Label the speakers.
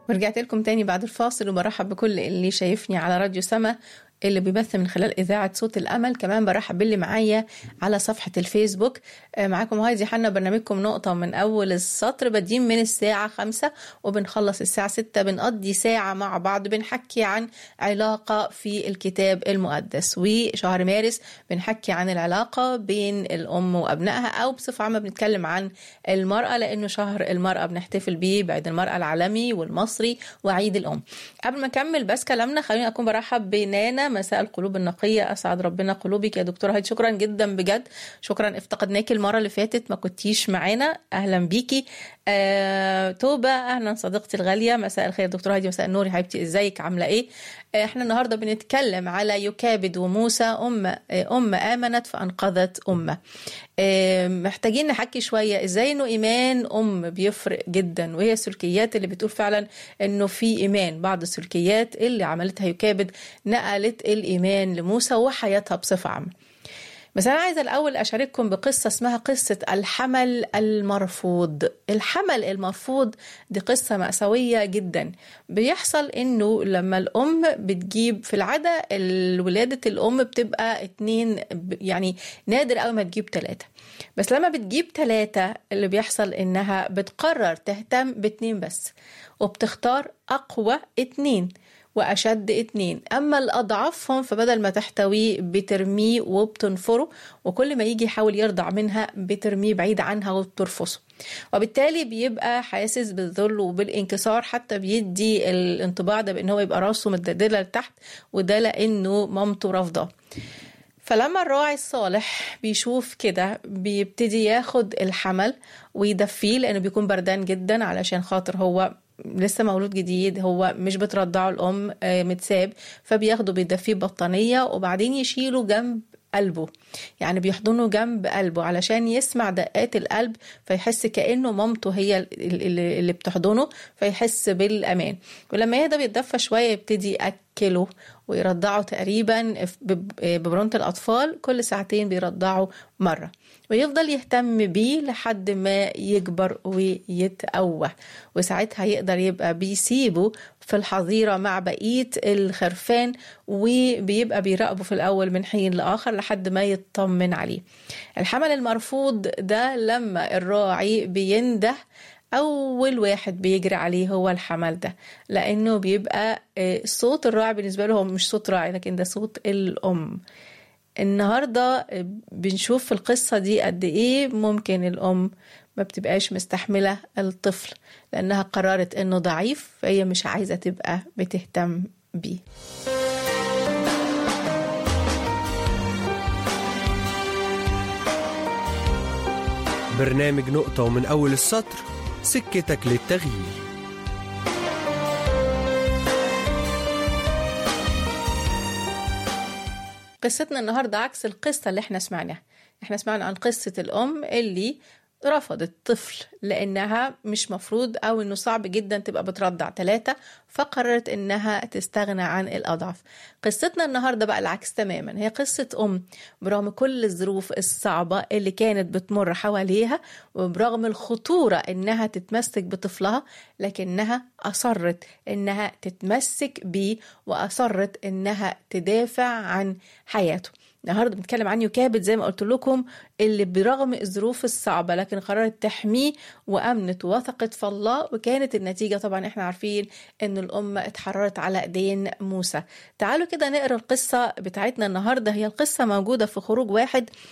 Speaker 1: ورجعت لكم تاني بعد الفاصل وبرحب بكل اللي شايفني على راديو سما اللي بيبث من خلال إذاعة صوت الأمل كمان برحب باللي معايا على صفحة الفيسبوك معاكم هايدي حنا برنامجكم نقطة من أول السطر بادين من الساعة خمسة وبنخلص الساعة ستة بنقضي ساعة مع بعض بنحكي عن علاقة في الكتاب المقدس وشهر مارس بنحكي عن العلاقة بين الأم وأبنائها أو بصفة عامة بنتكلم عن المرأة لأنه شهر المرأة بنحتفل بيه بعيد المرأة العالمي والمصري وعيد الأم قبل ما نكمل بس كلامنا خليني أكون برحب بنانا مساء القلوب النقية أسعد ربنا قلوبك يا دكتورة هايدي شكرا جدا بجد شكرا افتقدناكي المرة اللي فاتت ما كنتيش معانا أهلا بيكي آه، توبة أهلا صديقتي الغالية مساء الخير دكتورة هايدي مساء النور يا حبيبتي ازيك عاملة ايه آه، احنا النهاردة بنتكلم على يكابد وموسى أم آه، أم آمنت فأنقذت أمة آه، محتاجين نحكي شوية ازاي انه ايمان ام بيفرق جدا وهي السلوكيات اللي بتقول فعلا انه في ايمان بعض السلوكيات اللي عملتها يكابد نقلت الايمان لموسى وحياتها بصفة عامة بس أنا عايزة الأول أشارككم بقصة اسمها قصة الحمل المرفوض الحمل المرفوض دي قصة مأساوية جدا بيحصل إنه لما الأم بتجيب في العادة ولادة الأم بتبقى اتنين يعني نادر أوي ما تجيب تلاتة بس لما بتجيب تلاتة اللي بيحصل إنها بتقرر تهتم باتنين بس وبتختار أقوى اتنين وأشد اتنين أما الأضعفهم فبدل ما تحتويه بترميه وبتنفره وكل ما يجي يحاول يرضع منها بترميه بعيد عنها وبترفصه وبالتالي بيبقى حاسس بالذل وبالانكسار حتى بيدي الانطباع ده بان هو يبقى راسه متدلدله لتحت وده لانه مامته رافضاه فلما الراعي الصالح بيشوف كده بيبتدي ياخد الحمل ويدفيه لانه بيكون بردان جدا علشان خاطر هو لسه مولود جديد هو مش بترضعه الام متساب فبياخده بيدفيه بطانيه وبعدين يشيله جنب قلبه يعني بيحضنه جنب قلبه علشان يسمع دقات القلب فيحس كأنه مامته هي اللي بتحضنه فيحس بالأمان ولما يهدى بيتدفى شوية يبتدي يأكله ويرضعه تقريبا ببرونة الأطفال كل ساعتين بيرضعه مرة ويفضل يهتم بيه لحد ما يكبر ويتقوى وساعتها يقدر يبقى بيسيبه في الحظيرة مع بقية الخرفان وبيبقى بيراقبه في الأول من حين لآخر لحد ما يطمن عليه الحمل المرفوض ده لما الراعي بينده أول واحد بيجري عليه هو الحمل ده لأنه بيبقى صوت الراعي بالنسبة له هو مش صوت راعي لكن ده صوت الأم النهاردة بنشوف في القصة دي قد إيه ممكن الأم ما بتبقاش مستحملة الطفل لأنها قررت إنه ضعيف فهي مش عايزة تبقى بتهتم بيه
Speaker 2: برنامج نقطة ومن أول السطر سكتك للتغيير
Speaker 1: قصتنا النهاردة عكس القصة اللي احنا سمعناها احنا سمعنا عن قصة الأم اللي رفضت طفل لأنها مش مفروض أو إنه صعب جدا تبقى بترضع ثلاثة فقررت إنها تستغنى عن الأضعف قصتنا النهاردة بقى العكس تماما هي قصة أم برغم كل الظروف الصعبة اللي كانت بتمر حواليها وبرغم الخطورة إنها تتمسك بطفلها لكنها أصرت إنها تتمسك بيه وأصرت إنها تدافع عن حياته النهارده بنتكلم عن يكابد زي ما قلت لكم اللي برغم الظروف الصعبه لكن قررت تحميه وامنت ووثقت في الله وكانت النتيجه طبعا احنا عارفين ان الامه اتحررت على ايدين موسى تعالوا كده نقرا القصه بتاعتنا النهارده هي القصه موجوده في خروج واحد